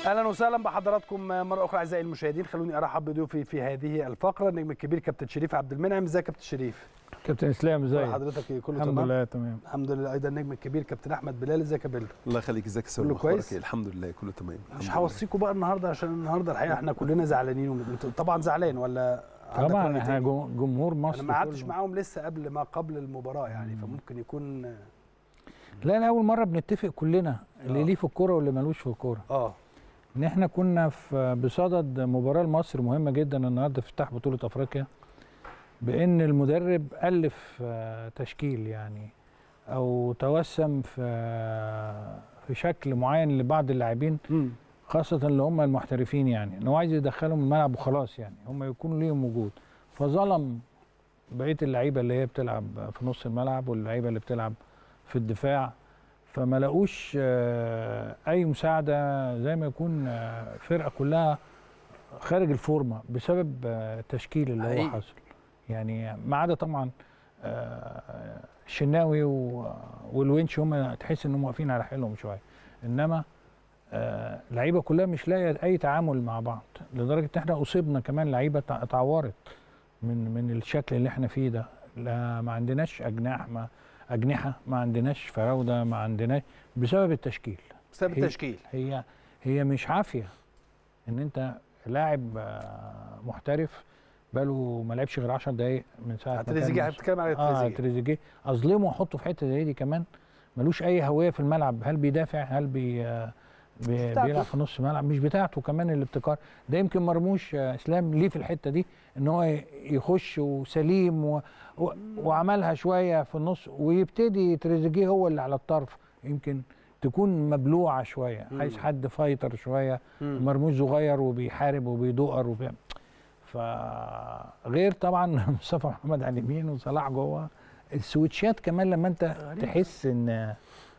اهلا وسهلا بحضراتكم مره اخرى اعزائي المشاهدين خلوني ارحب بضيوفي في هذه الفقره النجم الكبير كابتن شريف عبد المنعم ازيك يا كابتن شريف كابتن اسلام ازيك حضرتك إيه؟ كله الحمد تمام لله تمام الحمد لله ايضا النجم الكبير كابتن احمد بلال ازيك يا بلال الله يخليك ازيك يا سيدي كله أخبارك كويس؟ إيه؟ الحمد لله كله تمام مش الحمد هوصيكوا بقى النهارده عشان النهارده الحقيقه احنا كلنا زعلانين وم- انت طبعا زعلان ولا عندك طبعا رأي احنا تاني؟ جو- جمهور مصر انا ما قعدتش كله. معاهم لسه قبل ما قبل المباراه يعني فممكن يكون لا انا اول مره بنتفق كلنا اللي آه. ليه في الكوره واللي ملوش في الكوره اه ان احنا كنا في بصدد مباراه لمصر مهمه جدا النهارده في افتتاح بطوله افريقيا بان المدرب الف آه، تشكيل يعني او توسم في آه، في شكل معين لبعض اللاعبين امم خاصة اللي هم المحترفين يعني ان هو عايز يدخلهم الملعب وخلاص يعني هم يكونوا ليهم وجود فظلم بقية اللعيبة اللي هي بتلعب في نص الملعب واللعيبة اللي بتلعب في الدفاع فما لقوش آه، اي مساعدة زي ما يكون آه، فرقة كلها خارج الفورمة بسبب آه، التشكيل اللي هو حقيقي. حصل يعني ما عدا طبعا آه، الشناوي و- والونش هم تحس انهم واقفين على حيلهم شوية انما آه، لعيبه كلها مش لاقيه اي تعامل مع بعض لدرجه ان احنا اصبنا كمان لعيبه تع- اتعورت من من الشكل اللي احنا فيه ده لا ما عندناش اجناح ما اجنحه ما عندناش فراوده ما عندناش بسبب التشكيل بسبب هي- التشكيل هي هي مش عافيه ان انت لاعب آه، محترف بقاله ما لعبش غير 10 دقائق من ساعه ما كان تريزيجيه مص- هتتكلم على اه تريزيجيه تريزيجيه اظلمه واحطه في حته زي دي كمان ملوش اي هويه في الملعب هل بيدافع هل بي آه، بي بتاعته. بيلعب في نص الملعب مش بتاعته كمان الابتكار ده يمكن مرموش آه، اسلام ليه في الحته دي ان هو ي- يخش وسليم و... و... وعملها شويه في النص ويبتدي تريزيجيه هو اللي على الطرف يمكن تكون مبلوعه شويه مم. عايز حد فايتر شويه مم. مرموش صغير وبيحارب وبيدقر وبيعمل فغير طبعا مصطفى محمد على اليمين وصلاح جوه السويتشات كمان لما انت غريب. تحس ان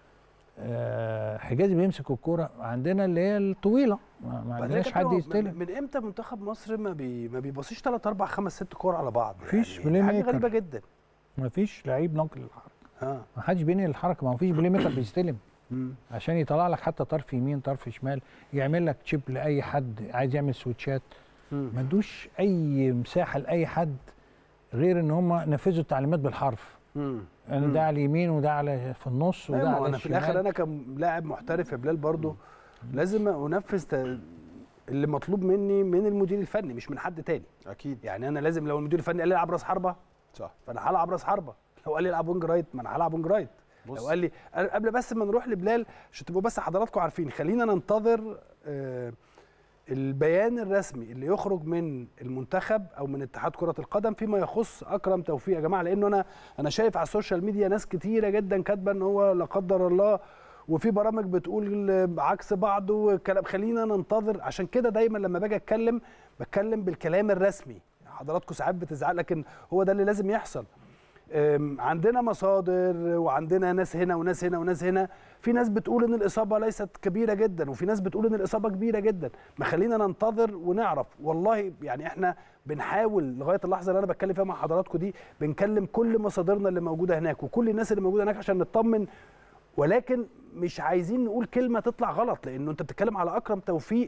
آه، حجازي بيمسك الكوره عندنا اللي هي الطويله ما ما بعدين عندناش يا حد كابتن، يستلم من, من امتى منتخب مصر ما بي ما بيبصيش 3 4 5 6 كور على بعض مفيش يعني بلاي حاجه ميكر. غريبه جدا ما فيش لعيب نقل الحركه اه ما حدش بينقل الحركه ما فيش بلاي ميكر بيستلم مم. عشان يطلع لك حتى طرف يمين طرف شمال يعمل لك تشيب لاي حد عايز يعمل سويتشات مم. ما ادوش اي مساحه لاي حد غير ان هم نفذوا التعليمات بالحرف مم. انا مم. ده على اليمين وده على في النص وده أيوة، ما على هو انا في الشمال الاخر انا كلاعب محترف يا بلال برضو لازم انفذ ت- اللي مطلوب مني من المدير الفني مش من حد تاني اكيد يعني انا لازم لو المدير الفني قال لي العب راس حربه صح فانا هلعب راس حربه لو قال لي العب وينج رايت ما انا هلعب وينج رايت لو بص قال لي قبل بس ما نروح لبلال عشان تبقوا بس حضراتكم عارفين خلينا ننتظر آه، البيان الرسمي اللي يخرج من المنتخب او من اتحاد كره القدم فيما يخص اكرم توفيق يا جماعه لانه انا انا شايف على السوشيال ميديا ناس كتيره جدا كاتبه ان هو لا قدر الله وفي برامج بتقول عكس بعض وكلام خلينا ننتظر عشان كده دايما لما باجي اتكلم بتكلم بالكلام الرسمي حضراتكم ساعات بتزعل لكن هو ده اللي لازم يحصل أم، عندنا مصادر وعندنا ناس هنا وناس هنا وناس هنا في ناس بتقول ان الاصابه ليست كبيره جدا وفي ناس بتقول ان الاصابه كبيره جدا ما خلينا ننتظر ونعرف والله يعني احنا بنحاول لغايه اللحظه اللي انا بتكلم فيها مع حضراتكم دي بنكلم كل مصادرنا اللي موجوده هناك وكل الناس اللي موجوده هناك عشان نطمن ولكن مش عايزين نقول كلمه تطلع غلط لانه انت بتتكلم على اكرم توفيق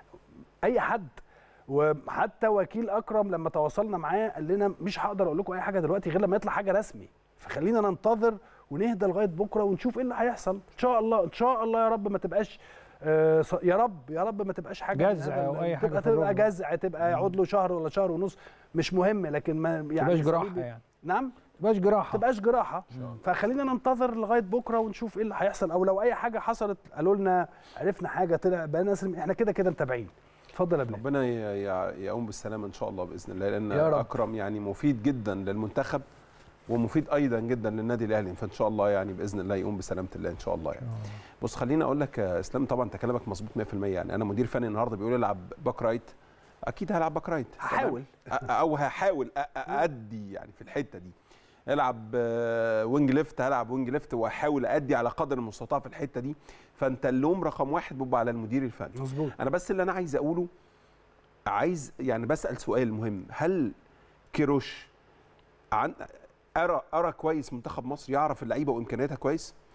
اي حد وحتى وكيل اكرم لما تواصلنا معاه قال لنا مش هقدر اقول لكم اي حاجه دلوقتي غير لما يطلع حاجه رسمي فخلينا ننتظر ونهدى لغايه بكره ونشوف ايه اللي هيحصل ان شاء الله ان شاء الله يا رب ما تبقاش آه، ص- يا رب يا رب ما تبقاش حاجه من جزع هذا أو ال- أي حاجة تبقى في تبقى الركبة. جزع تبقى يقعد له شهر ولا شهر ونص مش مهم لكن ما يعني تبقاش جراحه صليبي- يعني نعم تبقاش جراحه تبقاش جراحه فخلينا ننتظر لغايه بكره ونشوف ايه اللي هيحصل او لو اي حاجه حصلت قالوا لنا عرفنا حاجه طلع بقى ناس احنا كده كده متابعين اتفضل يا بلال ربنا ي- ي- يقوم بالسلامه ان شاء الله باذن الله لان يا رب. اكرم يعني مفيد جدا للمنتخب ومفيد ايضا جدا للنادي الاهلي فان شاء الله يعني باذن الله يقوم بسلامه الله ان شاء الله يعني بص خليني اقول لك يا اسلام طبعا انت كلامك مظبوط 100% يعني انا مدير فني النهارده بيقول العب باك رايت اكيد هلعب باك رايت تمام؟ هحاول. أ- او هحاول أ- أ- ادي يعني في الحته دي العب آه، وينج ليفت هلعب وينج ليفت واحاول ادي على قدر المستطاع في الحته دي فانت اللوم رقم واحد بيبقى على المدير الفني مظبوط انا بس اللي انا عايز اقوله عايز يعني بسال سؤال مهم هل كيروش عن ارى ارى كويس منتخب مصر يعرف اللعيبه وامكانياتها كويس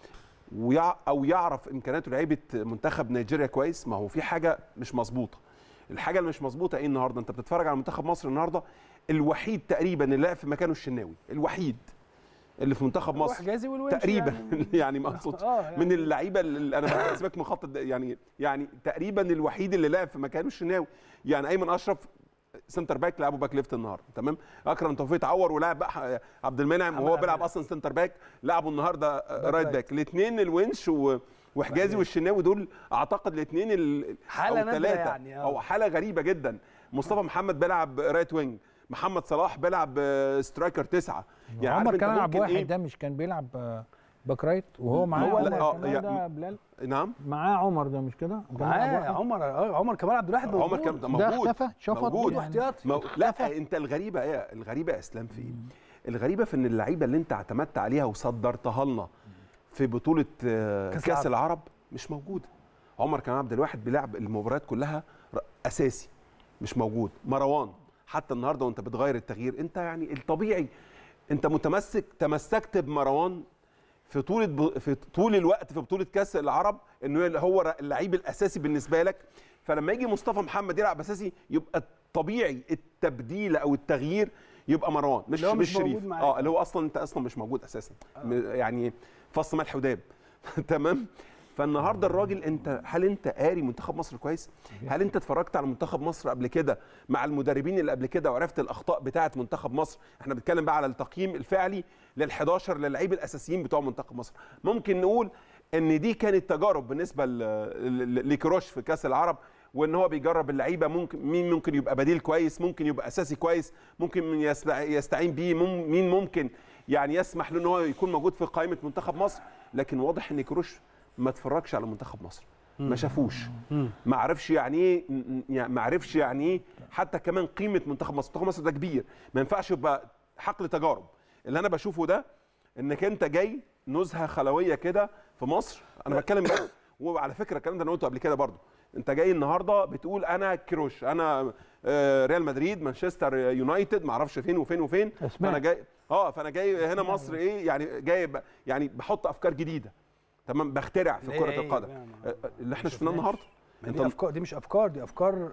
ويع او يعرف امكانياته لعيبه منتخب نيجيريا كويس ما هو في حاجه مش مظبوطه الحاجه اللي مش مظبوطه ايه النهارده انت بتتفرج على منتخب مصر النهارده الوحيد تقريبا اللي لعب في مكانه الشناوي الوحيد اللي في منتخب مصر وحجازي والونش تقريبا يعني. يعني ما اقصدش آه، يعني. من اللعيبه اللي انا بسيبك من خط الد- يعني يعني تقريبا الوحيد اللي لعب في مكانه الشناوي يعني ايمن اشرف سنتر باك لعبه باك ليفت النهارده تمام اكرم توفيق اتعور ولعب بقى ح- عبد المنعم عمل وهو عبد بيلعب المنعم. اصلا سنتر باك لعبه النهارده رايت رايت. باك الاثنين الونش و وحجازي وحجازي. والشناوي دول اعتقد الاثنين ال- حالة او نادرة ثلاثه يعني، آه. او حاله غريبه جدا مصطفى محمد بيلعب رايت وينج محمد صلاح بيلعب آه، سترايكر تسعه يعني عارف عمر أنت كان يلعب ممكن واحد إيه؟ ده مش كان بيلعب آه، باك رايت وهو معاه هو عمر لا، آه، كمان يعني- ده بلال نعم معاه عمر ده مش كده؟ كان بيلعب معاه واحد. عمر آه، عمر كمال عبد الواحد عمر موجود. كان ده ده موجود اختفى شفط موجود. يعني. احتياطي مو... لا انت الغريبه ايه الغريبه يا اسلام في ايه الغريبه في ان اللعيبه اللي انت اعتمدت عليها وصدرتها لنا في بطوله آه، كأس كاس العرب. العرب مش موجوده عمر كمال عبد الواحد بيلعب المباريات كلها ر- اساسي مش موجود مروان حتى النهارده وانت بتغير التغيير انت يعني الطبيعي انت متمسك تمسكت بمروان في طول ب... في طول الوقت في بطوله كاس العرب انه هو اللعيب الاساسي بالنسبه لك فلما يجي مصطفى محمد يلعب اساسي يبقى طبيعي التبديل او التغيير يبقى مروان مش اللي هو مش مش موجود شريف معاك. اه اللي هو اصلا انت اصلا مش موجود اساسا م- يعني فص ملح وداب تمام فالنهارده الراجل انت هل انت قاري منتخب مصر كويس؟ هل انت اتفرجت على منتخب مصر قبل كده مع المدربين اللي قبل كده وعرفت الاخطاء بتاعه منتخب مصر؟ احنا بنتكلم بقى على التقييم الفعلي لل11 للعيب الاساسيين بتوع منتخب مصر. ممكن نقول ان دي كانت تجارب بالنسبه ل- ل- لكروش في كاس العرب وان هو بيجرب اللعيبه ممكن مين ممكن يبقى بديل كويس ممكن يبقى اساسي كويس ممكن من يستع- يستعين بيه مم- مين ممكن يعني يسمح له ان هو يكون موجود في قائمه منتخب مصر لكن واضح ان كروش ما اتفرجش على منتخب مصر ما شافوش ما عرفش يعني ايه يعني ما عرفش يعني ايه حتى كمان قيمه منتخب مصر منتخب مصر ده كبير ما ينفعش يبقى حقل تجارب اللي انا بشوفه ده انك انت جاي نزهه خلويه كده في مصر انا بتكلم بجد وعلى فكره الكلام ده انا قلته قبل كده برضو انت جاي النهارده بتقول انا كروش انا آه، ريال مدريد مانشستر يونايتد ما اعرفش فين وفين وفين أسماء. فانا جاي اه فانا جاي هنا مصر ايه يعني جاي ب- يعني بحط افكار جديده تمام بخترع في اللي هي كره إيه القدم بقى؟ آه، آه، اللي احنا شفناه شفناش. النهارده ما انت دي افكار دي مش افكار دي افكار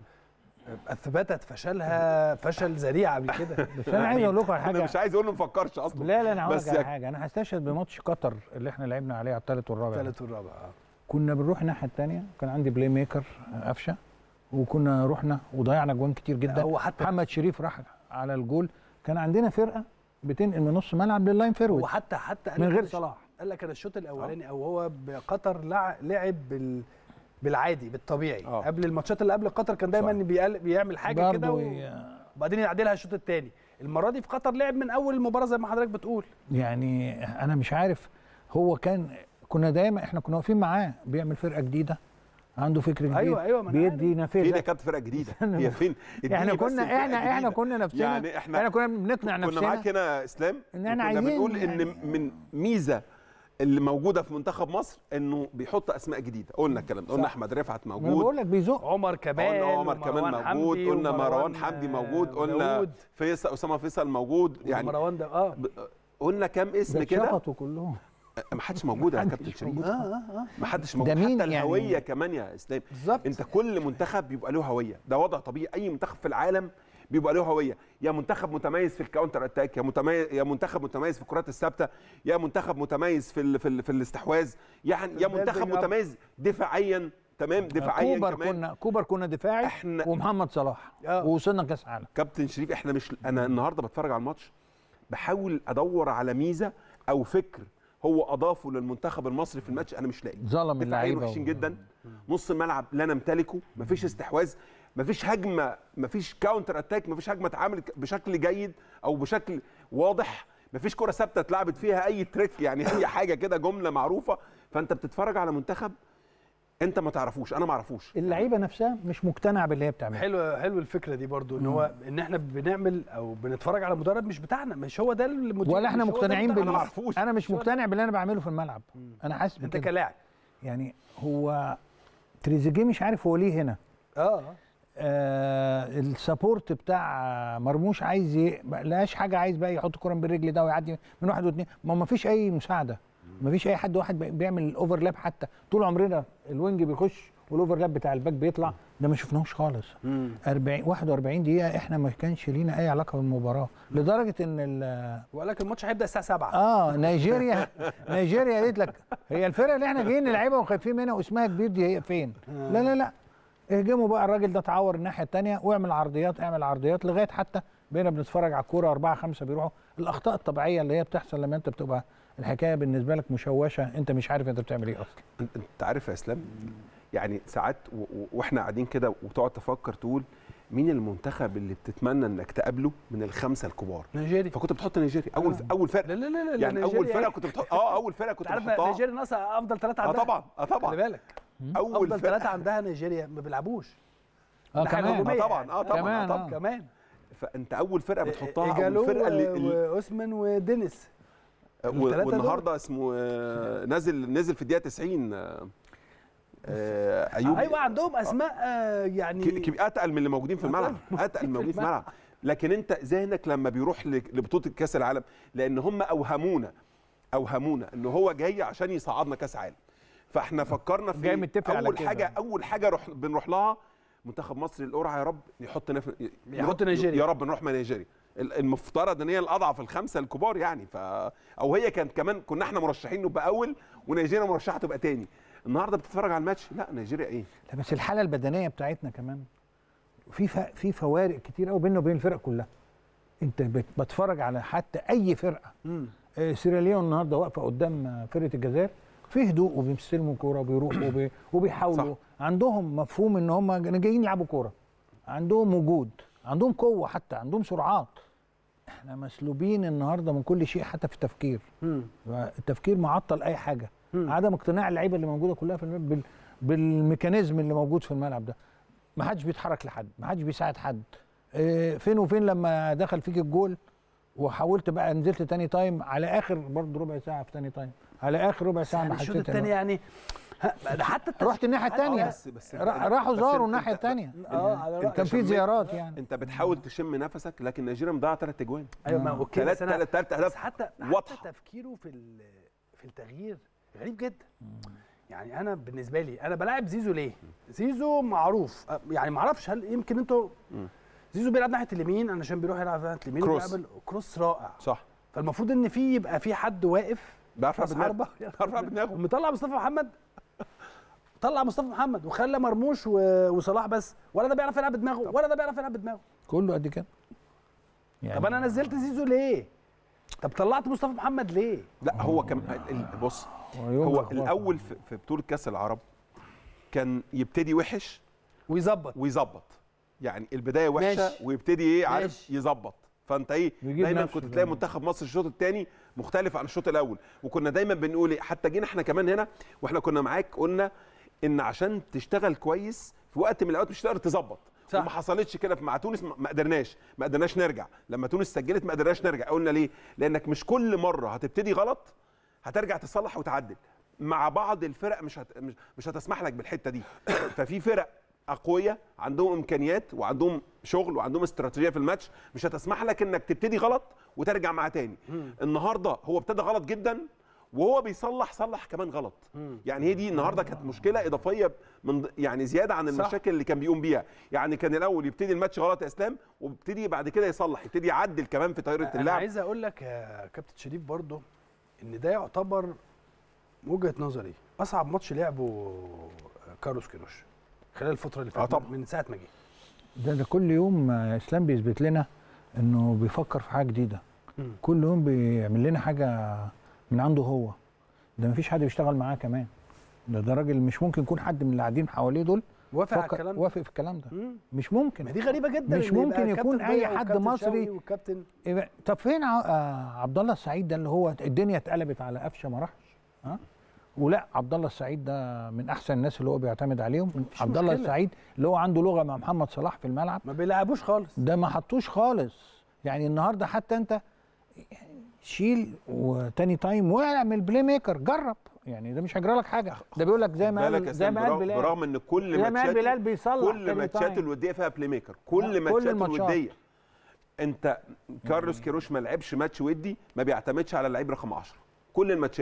اثبتت فشلها فشل ذريع قبل كده بس انا عايز اقول لكم على انا حاجه مش عايز اقول له ما فكرش اصلا لا لا انا هقول بس لك على يا- حاجه انا هستشهد بماتش قطر اللي احنا لعبنا عليه على الثالث والرابع ده. الثالث والرابع آه. كنا بنروح الناحيه الثانيه كان عندي بلاي ميكر آه، قفشه وكنا رحنا وضيعنا جوان كتير جدا هو حتى محمد شريف راح على الجول كان عندنا فرقه بتنقل من نص ملعب لللاين فيرود هو حتى حتى قال من لك غير أنا الش- صلاح قال لك انا الشوط الاولاني او هو بقطر لع- لعب بال بالعادي بالطبيعي آه. قبل الماتشات اللي قبل قطر كان دايما صحيح. بيقل- بيعمل حاجه كده برضه و- ي- وبعدين يعدلها الشوط الثاني المره دي في قطر لعب من اول المباراه زي ما حضرتك بتقول يعني انا مش عارف هو كان كنا دايما احنا كنا واقفين معاه بيعمل فرقه جديده عنده فكر جديد أيوة، أيوة، ما أنا بيدي فين يا نافذه كابتن فرقه جديده استنى هي بس. فين احنا اديني بس كنا الفرقة احنا احنا الجديدة. كنا نفسنا يعني احنا احنا كنا بنقنع كنا نفسنا معاك هنا يا اسلام إن إحنا كنا عايزين بنقول ان يعني- من ميزه اللي موجوده في منتخب مصر انه بيحط اسماء جديده قلنا الكلام ده قلنا صح. احمد رفعت ما انا موجود بقول لك بيزق عمر كمال قلنا عمر كمان ومروان موجود حمدي قلنا مروان ومروان، حمدي آه، موجود قلنا داوود فيصل اسامه فيصل موجود يعني ومروان ده اه ب- قلنا كام اسم ده كده اتشفطوا كلهم ما حدش موجود يا محدش كابتن شريف موجود. اه اه ما حدش ده موجود مين حتى يعني؟ الهويه كمان يا اسلام بالظبط انت كل منتخب بيبقى له هويه ده وضع طبيعي اي منتخب في العالم بيبقى له هويه يا منتخب متميز في الكاونتر اتاك يا متميز يا منتخب متميز في الكرات الثابته يا منتخب متميز في ال... في, ال... في الاستحواذ يعني يا البيلدينج منتخب أب. متميز دفاعيا تمام دفاعيا كوبر كمان كنا كوبر كنا دفاعي احنا ومحمد صلاح آه. ووصلنا كاس عالم كابتن شريف احنا مش انا النهارده بتفرج على الماتش بحاول ادور على ميزه او فكر هو اضافه للمنتخب المصري في الماتش انا مش لاقي ظلم دفاعيا اللعيبه وحشين و- جدا نص الملعب لا نمتلكه مفيش استحواذ مفيش هجمه مفيش كاونتر اتاك مفيش هجمه اتعملت بشكل جيد او بشكل واضح مفيش كره ثابته اتلعبت فيها اي تريك يعني اي حاجه كده جمله معروفه فانت بتتفرج على منتخب انت ما تعرفوش انا ما اعرفوش اللعيبه نفسها مش مقتنعه باللي هي بتعمله حلو حلو الفكره دي برضو ان هو ان احنا بنعمل او بنتفرج على مدرب مش بتاعنا مش هو ده المدير ولا احنا مش هو ده مقتنعين بتاعنا. بال ما اعرفوش. انا مش مش هو ده. مقتنع باللي انا بعمله في الملعب انا حاسس انت بكده كلاعب يعني هو تريزيجيه مش عارف هو ليه هنا اه آه السبورت بتاع مرموش عايز ي... ما لقاش حاجه عايز بقى يحط كره بالرجل ده ويعدي من واحد واثنين ما ما فيش اي مساعده مفيش اي حد واحد بي- بيعمل الاوفرلاب حتى طول عمرنا الوينج بيخش والاوفرلاب بتاع الباك بيطلع ده ما شفناهوش خالص 40 41 دقيقه احنا ما كانش لينا اي علاقه بالمباراه لدرجه ان ال- وقال لك الماتش هيبدا الساعه 7 اه نيجيريا نيجيريا قالت لك هي الفرقه اللي احنا جايين نلعبها وخايفين منها واسمها كبير دي هي فين؟ لا لا لا اهجموا بقى الراجل ده اتعور الناحيه الثانيه واعمل عرضيات اعمل عرضيات لغايه حتى بقينا بنتفرج على الكوره اربعه خمسه بيروحوا الاخطاء الطبيعيه اللي هي بتحصل لما انت بتبقى الحكايه بالنسبه لك مشوشه انت مش عارف انت بتعمل ايه اصلا انت أنت عارف يا اسلام يعني ساعات و- و- واحنا قاعدين كده وتقعد تفكر تقول مين المنتخب اللي بتتمنى انك تقابله من الخمسه الكبار نيجيريا فكنت بتحط نيجيريا اول اول لا فرقه لا لا لا يعني اول نيجيريا فرقه إيه؟ كنت بتحط اه اول فرقه كنت انت عارف بحطها نيجيريا ناقصه افضل ثلاثه اه عندها طبعا اه خلي طبعا بالك اول افضل فرقه ثلاثه عندها نيجيريا ما بيلعبوش اه ده حاجة كمان هجومية اه طبعا يعني. اه طبعا كمان، آه طبعا آه. كمان فانت اول فرقه بتحطها او إيجالو الفرقه اللي, و- اللي واوسمان ودينيس و- التلاتة دول. والنهارده اسمه آه، نازل نزل في الدقيقه 90 آه، آه، ايوب ايوه عندهم اسماء آه، يعني ك- ك- اتقل من اللي موجودين في الملعب اتقل من الموجودين في الملعب لكن انت ذهنك لما بيروح ل- لبطوله كاس العالم لان هم اوهمونا اوهمونا ان هو جاي عشان يصعدنا كاس عالم فاحنا فكرنا في جاي متفق على اول كده. حاجه اول حاجه روح بنروح لها منتخب مصر القرعه يا رب يحط نف... يحط نيجيريا. يا رب نروح مع نيجيريا ال- المفترض ان هي الاضعف الخمسه الكبار يعني ف او هي كانت كمان كنا احنا مرشحين نبقى اول ونيجيريا مرشحه تبقى تاني النهارده بتتفرج على الماتش لا نيجيريا ايه لا بس الحاله البدنيه بتاعتنا كمان في ف... في فوارق كتير قوي بيننا وبين الفرق كلها انت بت- بتفرج على حتى اي فرقه مم. آه، سيراليون النهارده واقفه قدام آه، فرقه الجزائر في هدوء وبيستلموا كوره وبيروحوا وبي... وبيحاولوا صح. عندهم مفهوم ان هم جايين يلعبوا كوره عندهم وجود عندهم قوه حتى عندهم سرعات احنا مسلوبين النهارده من كل شيء حتى في التفكير مم. التفكير معطل اي حاجه مم. عدم اقتناع اللعيبه اللي موجوده كلها في الملعب بال... بالميكانيزم اللي موجود في الملعب ده ما حدش بيتحرك لحد ما حدش بيساعد حد إيه فين وفين لما دخل فيك الجول وحاولت بقى نزلت تاني تايم على اخر برضه ربع ساعه في تاني تايم على اخر ربع ساعه يعني ما الشوط حسيت الثاني إنه- يعني ها، ده حتى التش- رحت الناحيه الثانيه بس- بس- راحوا بس زاروا أنت- الناحيه أنت- الثانيه اه على أنت رأيك. كان في شميت- زيارات يعني انت بتحاول تشم نفسك لكن نيجيريا مضيعه ثلاث اجوان ايوه ما اوكي ثلاث بس أنا- ثلاث ثلاث بس اهداف حتى واضحة. حتى تفكيره في ال- في التغيير غريب جدا يعني انا بالنسبه لي انا بلاعب زيزو ليه زيزو معروف أه، يعني ما اعرفش هل يمكن انتوا مم. زيزو بيلعب ناحيه اليمين علشان بيروح يلعب ناحيه اليمين كروس. وبيعمل كروس رائع صح فالمفروض ان في يبقى في حد واقف بيعرف يلعب راس بدماغه حربه بيعرف يلعب بدماغه مطلع مصطفى محمد طلع مصطفى محمد وخلى مرموش و- وصلاح بس ولا ده بيعرف يلعب بدماغه ولا ده بيعرف يلعب بدماغه كله قد كده يعني طب انا نزلت زيزو ليه طب طلعت مصطفى محمد ليه لا هو كان ال- بص يوم هو لخبطة. الاول في, في بطوله كاس العرب كان يبتدي وحش ويظبط ويظبط يعني البدايه وحشه ماشي. ويبتدي ايه عارف ماشي. يظبط فانت ايه ويجيب دايما نفسه كنت تلاقي دايما. منتخب مصر الشوط الثاني مختلف عن الشوط الاول وكنا دايما بنقول إيه حتى جينا احنا كمان هنا واحنا كنا معاك قلنا ان عشان تشتغل كويس في وقت من الاوقات مش تقدر تظبط صح. وما حصلتش كده مع تونس ما ما قدرناش ما قدرناش نرجع لما تونس سجلت ما قدرناش نرجع قلنا ليه لانك مش كل مره هتبتدي غلط هترجع تصلح وتعدل مع بعض الفرق مش هت... مش- مش هتسمح لك بالحته دي ففي فرق اقوياء عندهم امكانيات وعندهم شغل وعندهم استراتيجيه في الماتش مش هتسمح لك انك تبتدي غلط وترجع معاه تاني النهارده هو ابتدى غلط جدا وهو بيصلح صلح كمان غلط يعني هي دي النهارده كانت مشكله اضافيه من ض- يعني زياده عن صح. المشاكل اللي كان بيقوم بيها يعني كان الاول يبتدي الماتش غلط يا اسلام ويبتدي بعد كده يصلح يبتدي يعدل كمان في طريقه انا اللعب عايز اقول لك يا كابتن شريف برضو ان ده يعتبر وجهه نظري اصعب ماتش لعبه كارلوس كيروش خلال الفتره اللي آه فاتت طبعا. من ساعه ما جه ده, ده كل يوم آه، اسلام بيثبت لنا انه بيفكر في حاجه جديده مم. كل يوم بيعمل لنا حاجه من عنده هو ده مفيش حد بيشتغل معاه كمان ده ده راجل مش ممكن يكون حد من اللي قاعدين حواليه دول وافق على فكر- الكلام ده وافق في الكلام ده مم. مش ممكن ما دي غريبه جدا مش إن يبقى ممكن يكون كابتن أي ضياء حد والكابتن مصري شوقي والكابتن إيه بقى- طب فين ع- آه عبد الله السعيد ده اللي هو الدنيا اتقلبت على قفشه ما راحش ها ولا عبد الله السعيد ده من احسن الناس اللي هو بيعتمد عليهم مفيش عبد الله مشكلة. السعيد اللي هو عنده لغه مع محمد صلاح في الملعب ما بيلعبوش خالص ده ما حطوش خالص يعني النهارده حتى انت شيل وتاني تايم واعمل بلاي ميكر جرب يعني ده مش هيجرى لك حاجه ده بيقول لك زي ما بالك يا قال زي اسلام ما قال برغم- بلال برغم ان كل زي ما قال ماتشاته بلال بيصلح كل تاني ماتشاته تايم. الوديه فيها بلاي ميكر لا، كل كل ماتشاته الماتشات. الوديه انت كارلوس كيروش ما لعبش ماتش ودي ما بيعتمدش على اللعيب رقم 10 كل الماتشات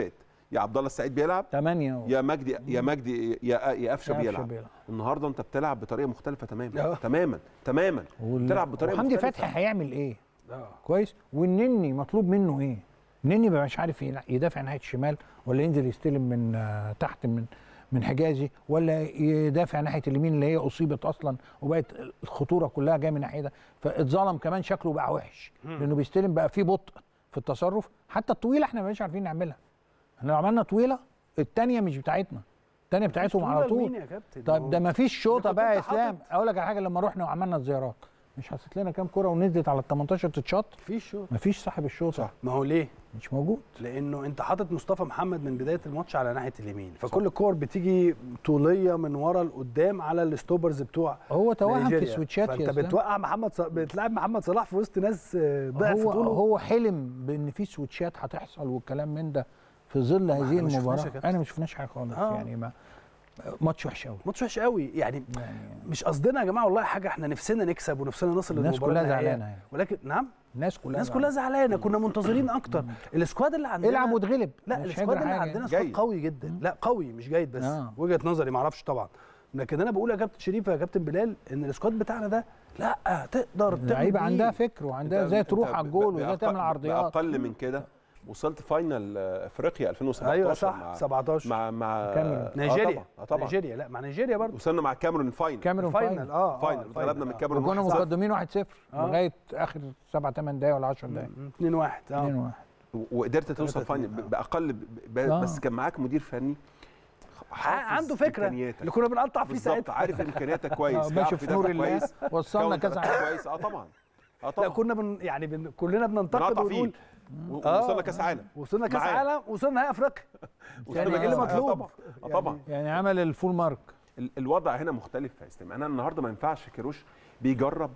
يا عبد الله السعيد بيلعب ثمانية يا مجدي يا مجدي يا يا قفشه بيلعب بيلعب النهارده انت بتلعب بطريقه مختلفه تماما آه. تماما تماما وال- بتلعب بطريقه وحمدي مختلفة. فتحي هيعمل ايه؟ اه كويس والنني مطلوب منه ايه؟ النني بقى مش عارف يلع- يدافع ناحيه الشمال ولا ينزل يستلم من آه، تحت من من حجازي ولا يدافع ناحيه اليمين اللي هي اصيبت اصلا وبقت الخطوره كلها جايه من ناحيه ده فاتظلم كمان شكله بقى وحش لانه بيستلم بقى فيه بطء في التصرف حتى الطويله احنا مش عارفين نعملها احنا لو عملنا طويله الثانيه مش بتاعتنا الثانيه بتاعتهم على طول مين يا كابتن طيب ده ما فيش شوطه كنت بقى يا أنت اسلام حاطط. اقول لك على حاجه لما رحنا وعملنا الزيارات مش حطيت لنا كام كره ونزلت على ال 18 تتشاط مفيش شو ما فيش صاحب الشوطه ما هو ليه مش موجود لانه انت حاطط مصطفى محمد من بدايه الماتش على ناحيه اليمين فكل الكور بتيجي طوليه من ورا لقدام على الستوبرز بتوع هو توهم في نيجيريا. سويتشات فانت يا اسلام بتوقع محمد ص... بتلعب محمد صلاح في وسط ناس آه، ضعف هو طوله هو حلم بان في سويتشات هتحصل والكلام من ده في ظل احنا هذه ما شفناش يا المباراه كابتن. انا ما شفناش حاجه خالص آه. يعني ما ماتش وحش قوي ماتش وحش قوي يعني يعني مش قصدنا يا جماعه والله حاجه احنا نفسنا نكسب ونفسنا نصل الناس للمباراه كلها النهائية. زعلانه يعني ولكن نعم الناس كلها الناس كلها زعلانه كنا منتظرين اكتر السكواد اللي عندنا العب واتغلب لا مش السكواد هيجرى اللي حاجة عندنا يعني. سكواد جيد. قوي جدا لا قوي مش جيد بس آه. وجهه نظري ما اعرفش طبعا لكن انا بقول يا كابتن شريف يا كابتن بلال ان السكواد بتاعنا ده لا تقدر تعمل اللعيبه بيه. عندها فكر وعندها أنت- ازاي أنت تروح ب- على الجول ب- وازاي بأقل- تعمل عرضيات باقل من كده وصلت فاينل آه، افريقيا 2017 ايوه صح مع 17 مع مع كاميرون. آه نيجيريا طبعا آه طبعا نيجيريا لا مع نيجيريا برضه وصلنا مع كاميرون فاينل كاميرون فاينل فاينل اه فاينل آه، اتغلبنا من آه. كاميرون وكنا 1-0. مقدمين 1-0 آه. لغايه اخر 7 8 دقايق ولا 10 دقايق 2 1 اه 2 1 وقدرت توصل تلاتة فاينل اتنين، آه. ب- باقل ب- ب- آه. بس كان معاك مدير فني حافظ عنده فكره إمكانياتك. اللي كنا بنقطع فيه بالظبط ساعتها عارف امكانياتك كويس آه، بيعرف ماشي في نور يدافع الله كويس وصلنا كون كاس دفاع عالم كويس اه طبعا اه لا طبعا كنا بن يعني بن كلنا بننتقد بنقطع ونقول فيه و- آه. ووصلنا كاس عالم وصلنا كاس معاه. عالم وصلنا نهائي افريقيا وصلنا ايه اللي كأس- آه مطلوب؟ طبعا اه طبعا يعني عمل الفول مارك ال- الوضع هنا مختلف يا اسلام انا النهارده ما ينفعش كيروش بيجرب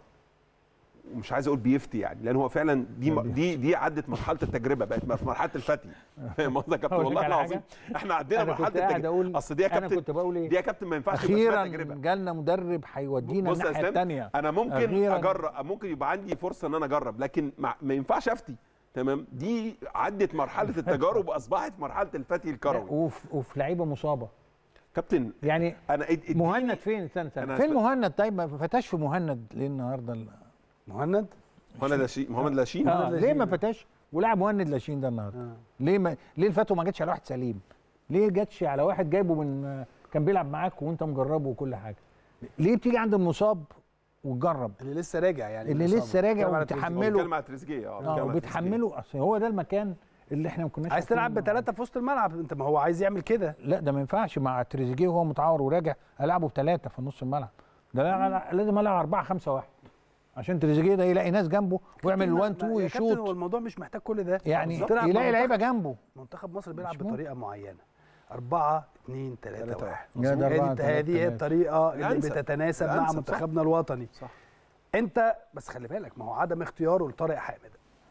ومش عايز اقول بيفتي يعني لان هو فعلا دي م- دي دي عدت مرحله التجربه بقت في مرحله الفتي فاهم قصدي يا كابتن أقول لك والله على العظيم احنا عدينا انا مرحله كنت قاعد التجربه اقول اصل دي يا انا كابتن كنت بقول ايه دي يا كابتن ما ينفعش يبقى اسمها اخيرا تجربه جالنا مدرب هيودينا بص يا الناحيه اسلام الثانيه انا ممكن أخيراً. اجرب ممكن يبقى عندي فرصه ان انا اجرب لكن ما, ما ينفعش افتي تمام دي عدت مرحله التجارب واصبحت مرحله الفتي الكروي وفي وفي لعيبه مصابه كابتن يعني انا اد- اديني- مهند فين استنى استنى أنا فين أسف. مهند طيب ما فتاش في مهند ليه النهارده ال- مهند محمد لاشين محمد لاشين آه لاشين. ليه ما فتاش ولعب مهند لاشين ده النهارده آه. ليه ما ليه الفتوى ما جاتش على واحد سليم ليه جاتش على واحد جايبه من كان بيلعب معاك وانت مجربه وكل حاجه ليه بتيجي عند المصاب وتجرب اللي لسه راجع يعني اللي من لسه الإصابة. راجع بتكلم على وبتحمله. بيتكلم على تريزيجيه اه اه بيتكلم على تريزيجيه. وبتحمله اصل هو ده المكان اللي احنا ما كناش عايز عارفين تلعب إنه- بثلاثه في وسط الملعب انت ما هو عايز يعمل كده لا ده ما ينفعش مع تريزيجيه وهو متعور وراجع العبه بثلاثه في نص الملعب ده لا- لا- لازم العب 4 5 1 عشان تريزيجيه ده يلاقي ناس جنبه ويعمل ما- 1 ما- 2 يا كابتن هو ويشوط الموضوع مش محتاج كل ده يعني بالظبط. تلعب مع يلاقي منتخب- لعيبه جنبه منتخب مصر بيلعب مش ممكن. بطريقه معينه 4 2 3 تلاتة 1 يا ده أربعة، انت تلاتة، هذه هي تلاتة. الطريقه اللي الأنسب. بتتناسب مع الأنسب، صح. منتخبنا الوطني صح انت بس خلي بالك ما هو عدم اختياره لطارق حامد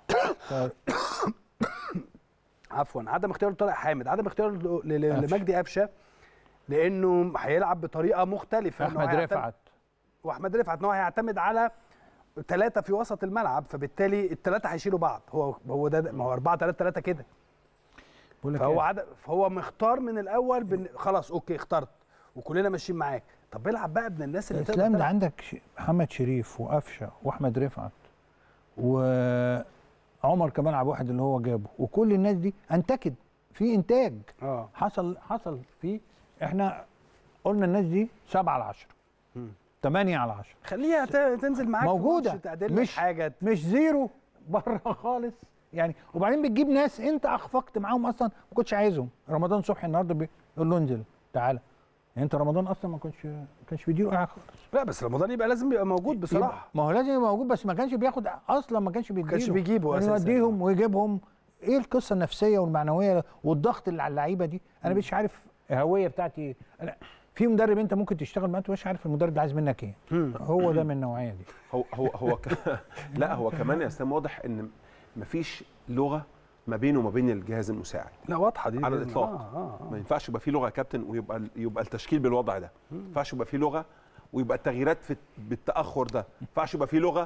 عفوا عدم اختياره لطارق حامد عدم اختياره ل- ل- قفشة. لمجدي قفشه لانه هيلعب بطريقه مختلفه إنه احمد هيعتمد- رفعت واحمد رفعت ان هو هيعتمد على ثلاثه في وسط الملعب فبالتالي الثلاثه هيشيلوا بعض هو هو ده ما هو 4 3 3 كده بقول لك فهو إيه؟ عدم فهو مختار من الاول بن... خلاص اوكي اخترت وكلنا ماشيين معاك طب العب بقى ابن الناس اللي اسلام ده تلعب. عندك ش- محمد شريف وقفشه واحمد رفعت وعمر كمان عبد واحد اللي هو جابه وكل الناس دي انتكد في انتاج اه حصل حصل في احنا قلنا الناس دي 7 على 10 مم. 8 على 10 خليها ت- تنزل معاك في موجودة. ماتش تعدل لك مش- حاجه مش زيرو بره خالص يعني وبعدين بتجيب ناس انت اخفقت معاهم اصلا ما كنتش عايزهم رمضان صبحي النهارده بيقول له انزل تعالى يعني انت رمضان اصلا ما كنتش ما كانش بيديله اي حاجه خالص لا بس رمضان يبقى لازم يبقى موجود بصراحه يبقى- ما هو لازم يبقى موجود بس ما كانش بياخد اصلا ما كانش بيديله كانش بيجيبه يعني أساساً. يوديهم ويجيبهم ايه القصه النفسيه والمعنويه والضغط اللي على اللعيبه دي انا مش عارف الهويه بتاعتي أنا في مدرب انت ممكن تشتغل معاه مش عارف المدرب ده عايز منك ايه مم. هو ده من النوعيه دي هو هو هو ك... لا هو كمان يا اسلام واضح ان مفيش لغه ما بينه وما بين الجهاز المساعد لا واضحه دي على دي- الإطلاق. آه آه ما آه. ينفعش يبقى في لغه يا كابتن ويبقى يبقى التشكيل بالوضع ده ما ينفعش يبقى في لغه ويبقى التغييرات في بالتاخر ده ما ينفعش يبقى في لغه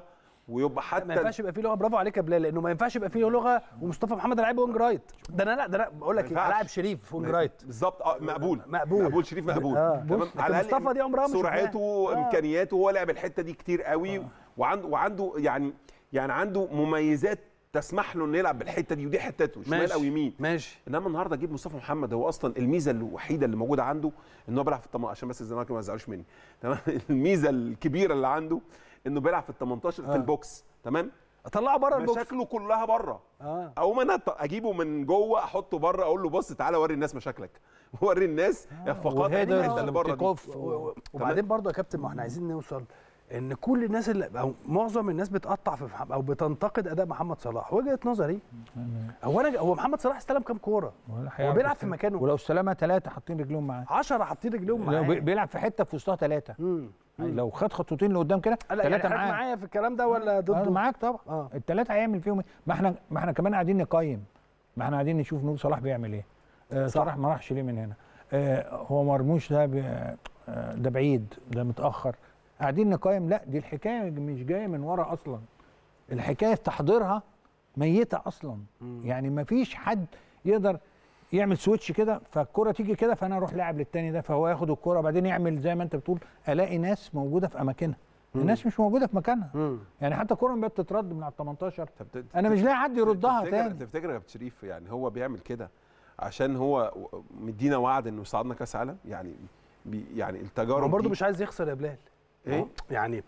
ويبقى ما حتى ينفعش يبقى فيه لغه برافو عليك يا بلال لانه ما ينفعش يبقى فيه لغه ومصطفى محمد لعيب وينج رايت ده انا لا ده انا بقول ما لك ينفعش. لاعب شريف وينج رايت بالظبط اه مقبول مقبول. مقبول شريف مقبول آه. تمام بص، لكن مصطفى دي عمرها ما سرعته شفناها. آه. امكانياته هو لعب الحته دي كتير قوي وعنده وعنده يعني يعني عنده مميزات تسمح له انه يلعب بالحته دي ودي حتته شمال ماشي. او يمين ماشي انما النهارده اجيب مصطفى محمد هو اصلا الميزه الوحيده اللي موجوده عنده ان هو بيلعب في الطم... عشان بس الزمالك ما يزعلوش مني تمام الميزه الكبيره اللي عنده انه بيلعب في ال 18 في آه. البوكس تمام اطلعه بره البوكس مشاكله كلها بره اه او انا أط- اجيبه من جوه احطه بره اقول له بص تعالى وري الناس مشاكلك وري الناس اخفاقات وهيدرز الحته اللي بره دي وكيك اوف و- و- وبعدين برضه يا كابتن ما احنا عايزين نوصل ان كل الناس اللي او معظم الناس بتقطع في محمد او بتنتقد اداء محمد صلاح وجهه نظري هو انا هو محمد صلاح استلم كام كوره ولا هو هيعرف بيلعب في يستلم. مكانه ولو استلمها ثلاثه حاطين رجلهم معاه 10 حاطين رجلهم لو بي- معاه بيلعب في حته في وسطها ثلاثه امم يعني لو خد خطوتين لقدام كده لا يعني ثلاثه حضرتك معاه معايا في الكلام ده ولا انا ضده معاك طبعا اه الثلاثه هيعمل فيهم إيه؟ ما احنا ما احنا كمان قاعدين نقيم ما احنا قاعدين نشوف نقول صلاح بيعمل ايه آه صح. صلاح ما راحش ليه من هنا آه هو مرموش ده بي- آه ده بعيد ده متاخر قاعدين نقيم لا دي الحكايه مش جايه من ورا اصلا الحكايه في تحضيرها ميته اصلا مم. يعني ما فيش حد يقدر يعمل سويتش كده فالكره تيجي كده فانا اروح لاعب للتاني ده فهو ياخد الكره وبعدين يعمل زي ما انت بتقول الاقي ناس موجوده في اماكنها مم. الناس مش موجوده في مكانها مم. يعني حتى الكره ما بتترد من على ال 18 طب ت- انا مش لاقي حد يردها تفتكر- تاني تفتكر يا كابتن شريف يعني هو بيعمل كده عشان هو و- مدينا وعد انه يصعدنا كاس عالم يعني بي يعني هو التجارب برضه دي مش عايز يخسر يا بلال ايه يعني